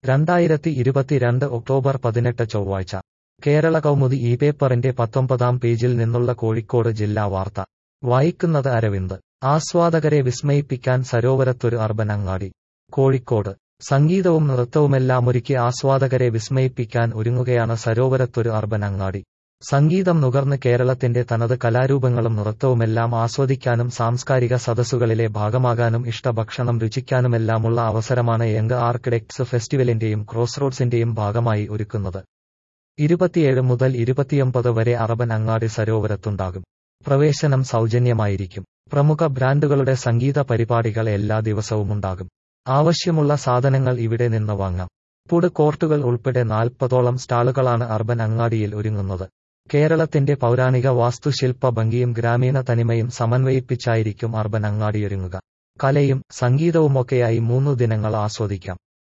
രണ്ടായിരത്തി ഇരുപത്തിരണ്ട് ഒക്ടോബർ പതിനെട്ട് ചൊവ്വാഴ്ച കേരള കൗമുദി ഈ പേപ്പറിന്റെ പത്തൊമ്പതാം പേജിൽ നിന്നുള്ള കോഴിക്കോട് ജില്ലാ വാർത്ത വായിക്കുന്നത് അരവിന്ദ് ആസ്വാദകരെ വിസ്മയിപ്പിക്കാൻ സരോവരത്തൊരു അർബൻ അങ്ങാടി കോഴിക്കോട് സംഗീതവും നൃത്തവുമെല്ലാമൊരുക്കി ആസ്വാദകരെ വിസ്മയിപ്പിക്കാൻ ഒരുങ്ങുകയാണ് സരോവരത്തൊരു അർബൻ അങ്ങാടി സംഗീതം നുകർന്ന് കേരളത്തിന്റെ തനത് കലാരൂപങ്ങളും നൃത്തവുമെല്ലാം ആസ്വദിക്കാനും സാംസ്കാരിക സദസ്സുകളിലെ ഭാഗമാകാനും ഇഷ്ടഭക്ഷണം രുചിക്കാനുമെല്ലാമുള്ള അവസരമാണ് യങ് ആർക്കിടെക്ട്സ് ഫെസ്റ്റിവലിന്റെയും ക്രോസ് റോഡ്സിന്റെയും ഭാഗമായി ഒരുക്കുന്നത് ഇരുപത്തിയേഴ് മുതൽ ഇരുപത്തിയൊമ്പത് വരെ അറബൻ അങ്ങാടി സരോവരത്തുണ്ടാകും പ്രവേശനം സൗജന്യമായിരിക്കും പ്രമുഖ ബ്രാൻഡുകളുടെ സംഗീത പരിപാടികൾ എല്ലാ ദിവസവുമുണ്ടാകും ആവശ്യമുള്ള സാധനങ്ങൾ ഇവിടെ നിന്ന് വാങ്ങാം ഫുഡ് കോർട്ടുകൾ ഉൾപ്പെടെ നാൽപ്പതോളം സ്റ്റാളുകളാണ് അർബൻ അങ്ങാടിയിൽ ഒരുങ്ങുന്നത് കേരളത്തിന്റെ പൗരാണിക വാസ്തുശില്പ ഭംഗിയും ഗ്രാമീണ തനിമയും സമന്വയിപ്പിച്ചായിരിക്കും അർബൻ അങ്ങാടിയൊരുങ്ങുക കലയും സംഗീതവുമൊക്കെയായി മൂന്നു ദിനങ്ങൾ ആസ്വദിക്കാം